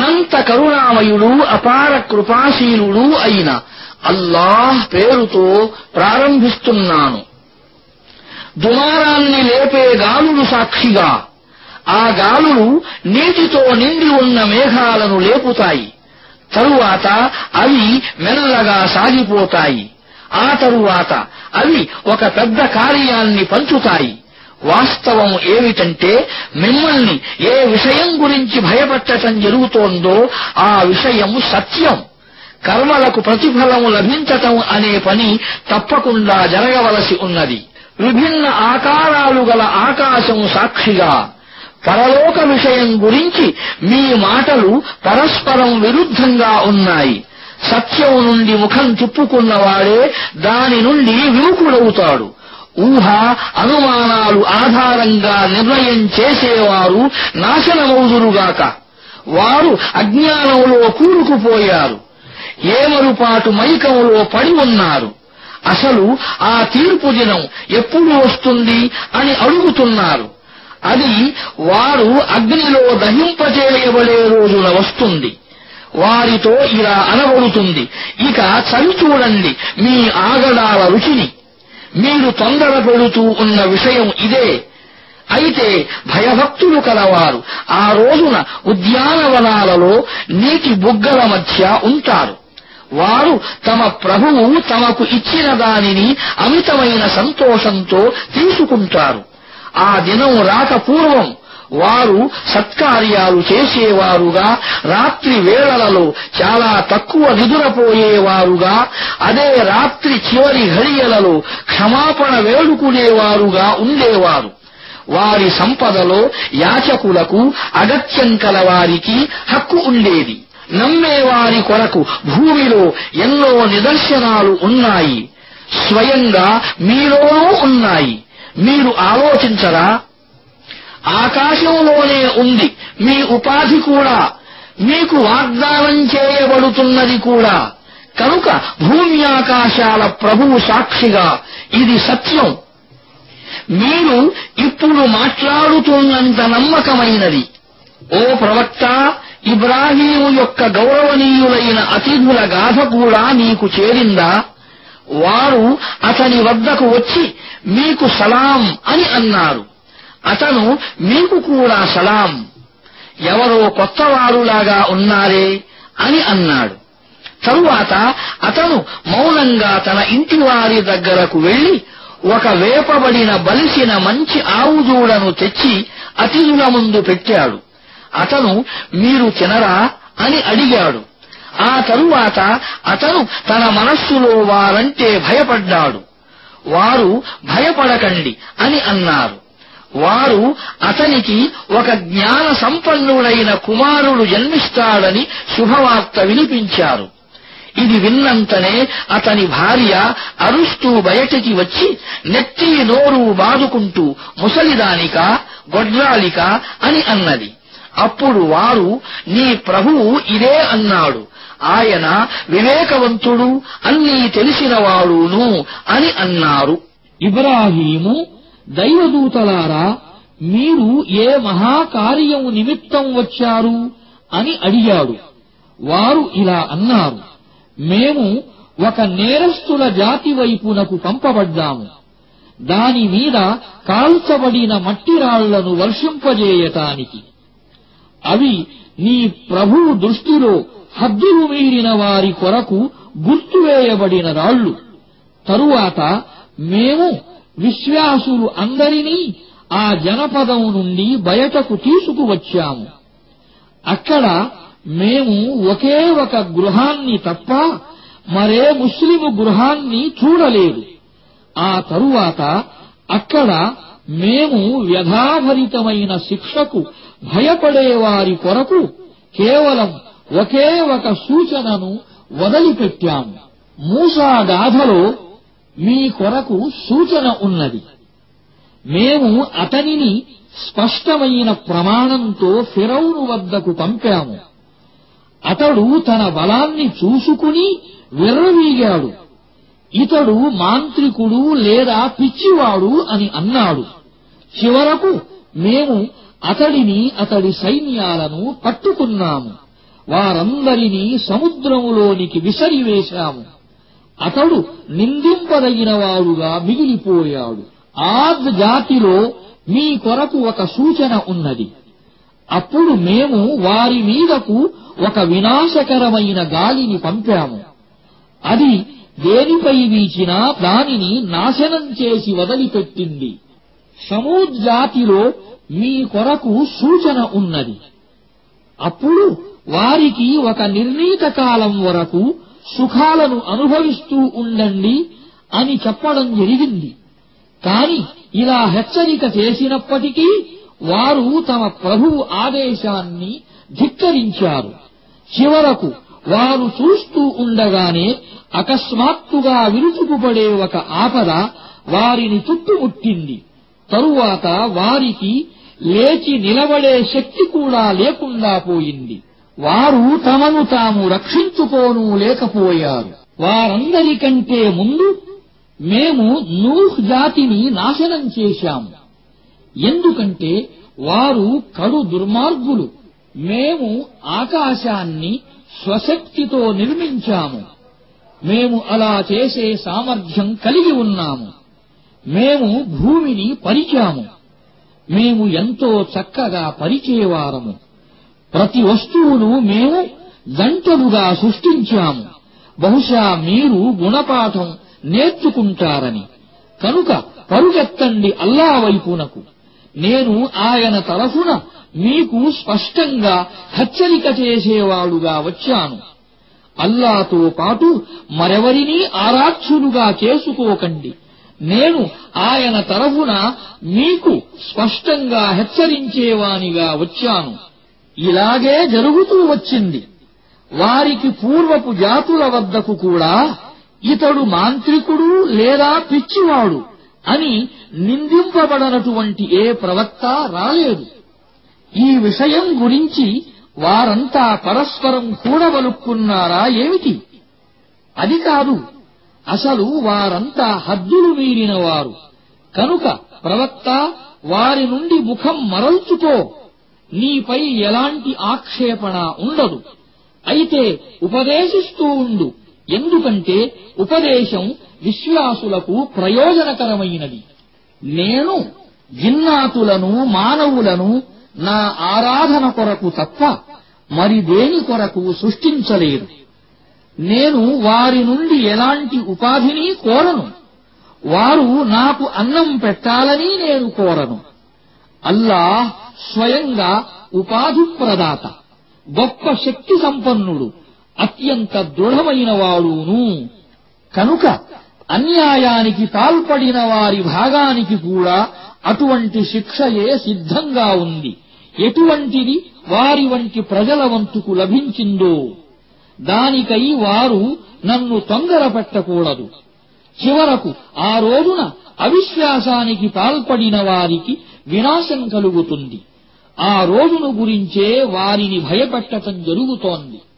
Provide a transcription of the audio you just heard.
అనంత కరుణామయుడు అపార కృపాశీలుడు అయిన అల్లాహ్ పేరుతో ప్రారంభిస్తున్నాను దుమారాన్ని లేపే గాలులు సాక్షిగా ఆ గాలులు నీటితో నిండి ఉన్న మేఘాలను లేపుతాయి తరువాత అవి మెల్లగా సాగిపోతాయి ఆ తరువాత అవి ఒక పెద్ద కార్యాన్ని పంచుతాయి వాస్తవం ఏమిటంటే మిమ్మల్ని ఏ విషయం గురించి భయపెట్టటం జరుగుతోందో ఆ విషయం సత్యం కర్మలకు ప్రతిఫలము లభించటం అనే పని తప్పకుండా జరగవలసి ఉన్నది విభిన్న ఆకారాలు గల ఆకాశం సాక్షిగా పరలోక విషయం గురించి మీ మాటలు పరస్పరం విరుద్ధంగా ఉన్నాయి సత్యం నుండి ముఖం తిప్పుకున్నవాడే దాని నుండి విముఖుడవుతాడు ఊహ అనుమానాలు ఆధారంగా నిర్ణయం చేసేవారు నాశనమౌదురుగాక వారు అజ్ఞానంలో కూరుకుపోయారు ఏమరుపాటు మైకంలో పడి ఉన్నారు అసలు ఆ తీర్పు దినం ఎప్పుడు వస్తుంది అని అడుగుతున్నారు అది వారు అగ్నిలో దహింపచేయబడే రోజున వస్తుంది వారితో ఇలా అనబడుతుంది ఇక చవి చూడండి మీ ఆగడాల రుచిని మీరు తొందర పెడుతూ ఉన్న విషయం ఇదే అయితే భయభక్తులు కలవారు ఆ రోజున ఉద్యానవనాలలో నీటి బుగ్గల మధ్య ఉంటారు వారు తమ ప్రభువు తమకు ఇచ్చిన దానిని అమితమైన సంతోషంతో తీసుకుంటారు ఆ దినం రాక పూర్వం వారు సత్కార్యాలు చేసేవారుగా రాత్రి వేళలలో చాలా తక్కువ నిదురపోయేవారుగా అదే రాత్రి చివరి ఘడియలలో క్షమాపణ వేడుకునేవారుగా ఉండేవారు వారి సంపదలో యాచకులకు అగత్యం కలవారికి హక్కు ఉండేది నమ్మేవారి కొరకు భూమిలో ఎన్నో నిదర్శనాలు ఉన్నాయి స్వయంగా మీలోనూ ఉన్నాయి మీరు ఆలోచించరా ఆకాశంలోనే ఉంది మీ ఉపాధి కూడా మీకు వాగ్దానం చేయబడుతున్నది కూడా కనుక భూమి ఆకాశాల ప్రభువు సాక్షిగా ఇది సత్యం మీరు ఇప్పుడు మాట్లాడుతున్నంత నమ్మకమైనది ఓ ప్రవక్త ఇబ్రాహీము యొక్క గౌరవనీయులైన అతిథుల గాథ కూడా నీకు చేరిందా వారు అతని వద్దకు వచ్చి మీకు సలాం అని అన్నారు అతను మీకు కూడా సలాం ఎవరో కొత్తవారులాగా ఉన్నారే అని అన్నాడు తరువాత అతను మౌనంగా తన ఇంటి వారి దగ్గరకు వెళ్లి ఒక వేపబడిన బలిసిన మంచి ఆవుదూడను తెచ్చి అతిథుల ముందు పెట్టాడు అతను మీరు తినరా అని అడిగాడు ఆ తరువాత అతను తన మనస్సులో వారంటే భయపడ్డాడు వారు భయపడకండి అని అన్నారు వారు అతనికి ఒక జ్ఞాన సంపన్నుడైన కుమారుడు జన్మిస్తాడని శుభవార్త వినిపించారు ఇది విన్నంతనే అతని భార్య అరుస్తూ బయటికి వచ్చి నెత్తి నోరు బాదుకుంటూ ముసలిదానిక గొడ్రాలిక అని అన్నది అప్పుడు వారు నీ ప్రభువు ఇదే అన్నాడు ఆయన వివేకవంతుడు అన్నీ తెలిసినవాడును అని అన్నారు ఇబ్రాహీము దైవదూతలారా మీరు ఏ మహాకార్యం నిమిత్తం వచ్చారు అని అడిగాడు వారు ఇలా అన్నారు మేము ఒక నేరస్తుల జాతి వైపునకు పంపబడ్డాము దాని మీద కాల్చబడిన మట్టి రాళ్లను వర్షింపజేయటానికి అవి నీ ప్రభువు దృష్టిలో హద్దులు మీరిన వారి కొరకు గుర్తువేయబడిన రాళ్లు తరువాత మేము విశ్వాసులు అందరినీ ఆ జనపదం నుండి బయటకు తీసుకువచ్చాము అక్కడ మేము ఒకే ఒక గృహాన్ని తప్ప మరే ముస్లిము గృహాన్ని చూడలేదు ఆ తరువాత అక్కడ మేము వ్యధాభరితమైన శిక్షకు భయపడేవారి కొరకు కేవలం ఒకే ఒక సూచనను వదిలిపెట్టాము మూసా గాథలో మీ కొరకు సూచన ఉన్నది మేము అతనిని స్పష్టమైన ప్రమాణంతో ఫిరౌను వద్దకు పంపాము అతడు తన బలాన్ని చూసుకుని విర్రవీగాడు ఇతడు మాంత్రికుడు లేదా పిచ్చివాడు అని అన్నాడు చివరకు మేము అతడిని అతడి సైన్యాలను పట్టుకున్నాము వారందరినీ సముద్రములోనికి విసరివేశాము అతడు నిందింపదగిన వాడుగా మిగిలిపోయాడు ఆద్ జాతిలో మీ కొరకు ఒక సూచన ఉన్నది అప్పుడు మేము వారి మీదకు ఒక వినాశకరమైన గాలిని పంపాము అది దేనిపై వీచినా దానిని నాశనం చేసి వదిలిపెట్టింది సమూద్ జాతిలో మీ కొరకు సూచన ఉన్నది అప్పుడు వారికి ఒక నిర్ణీత కాలం వరకు సుఖాలను అనుభవిస్తూ ఉండండి అని చెప్పడం జరిగింది కాని ఇలా హెచ్చరిక చేసినప్పటికీ వారు తమ ప్రభువు ఆదేశాన్ని ధిక్కరించారు చివరకు వారు చూస్తూ ఉండగానే అకస్మాత్తుగా విరుచుకుపడే ఒక ఆపద వారిని చుట్టుముట్టింది తరువాత వారికి లేచి నిలబడే శక్తి కూడా లేకుండా పోయింది వారు తమను తాము రక్షించుకోను లేకపోయారు వారందరికంటే ముందు మేము నూహ్ జాతిని నాశనం చేశాము ఎందుకంటే వారు కడు దుర్మార్గులు మేము ఆకాశాన్ని స్వశక్తితో నిర్మించాము మేము అలా చేసే సామర్థ్యం కలిగి ఉన్నాము మేము భూమిని పరిచాము మేము ఎంతో చక్కగా పరిచేవారము ప్రతి వస్తువును మేము జంటలుగా సృష్టించాము బహుశా మీరు గుణపాఠం నేర్చుకుంటారని కనుక పరుగెత్తండి అల్లా వైపునకు నేను ఆయన తరఫున మీకు స్పష్టంగా హెచ్చరిక చేసేవాడుగా వచ్చాను అల్లాతో పాటు మరెవరినీ ఆరాధ్యులుగా చేసుకోకండి నేను ఆయన తరఫున మీకు స్పష్టంగా హెచ్చరించేవానిగా వచ్చాను ఇలాగే జరుగుతూ వచ్చింది వారికి పూర్వపు జాతుల వద్దకు కూడా ఇతడు మాంత్రికుడు లేదా పిచ్చివాడు అని నిందింపబడనటువంటి ఏ ప్రవక్త రాలేదు ఈ విషయం గురించి వారంతా పరస్పరం కూడబలుక్కున్నారా ఏమిటి అది కాదు అసలు వారంతా హద్దులు మీరిన వారు కనుక ప్రవక్త వారి నుండి ముఖం మరల్చుకో నీపై ఎలాంటి ఆక్షేపణ ఉండదు అయితే ఉపదేశిస్తూ ఉండు ఎందుకంటే ఉపదేశం విశ్వాసులకు ప్రయోజనకరమైనది నేను జిన్నాతులను మానవులను నా ఆరాధన కొరకు తప్ప మరి దేని కొరకు సృష్టించలేదు నేను వారి నుండి ఎలాంటి ఉపాధిని కోరను వారు నాకు అన్నం పెట్టాలని నేను కోరను అల్లాహ్ స్వయంగా ఉపాధి ప్రదాత గొప్ప శక్తి సంపన్నుడు అత్యంత దృఢమైన వాడును కనుక అన్యాయానికి పాల్పడిన వారి భాగానికి కూడా అటువంటి శిక్షయే సిద్ధంగా ఉంది ఎటువంటిది వారి వంటి ప్రజల వంతుకు లభించిందో దానికై వారు నన్ను తొందరపెట్టకూడదు చివరకు ఆ రోజున అవిశ్వాసానికి పాల్పడిన వారికి వినాశం కలుగుతుంది ఆ రోజును గురించే వారిని భయపెట్టటం జరుగుతోంది